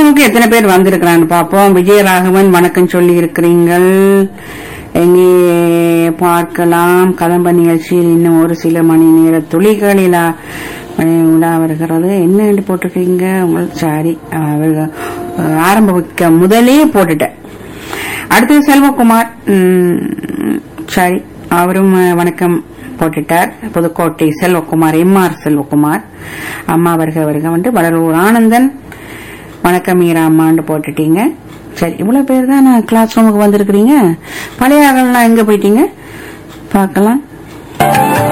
ரூமுக்கு எத்தனை பேர் வந்திருக்கிறான்னு பாப்போம் விஜயராகவன் வணக்கம் சொல்லி இருக்கிறீங்கள் எங்கே பார்க்கலாம் கதம்ப நிகழ்ச்சியில் இன்னும் ஒரு சில மணி நேர துளிகளில் உலா வருகிறது என்ன போட்டிருக்கீங்க உங்களுக்கு சாரி அவர்கள் ஆரம்பிக்க முதலே போட்டுட்டேன் அடுத்தது செல்வகுமார் ம், சரி அவரும் அஹ், வணக்கம் போட்டுட்டார் புதுக்கோட்டை செல்வகுமார் எம்ஆர் செல்வகுமார் அம்மா வருக வருக வந்து வடலூர் ஆனந்தன் வணக்கம் மீரா அம்மான்னு போட்டுட்டீங்க சரி இவ்வளவு பேர் தான் நான் கிளாஸ் ரூமுக்கு வந்திருக்கிறீங்க பழைய ஆகலாம் எங்க போயிட்டீங்க பார்க்கலாம்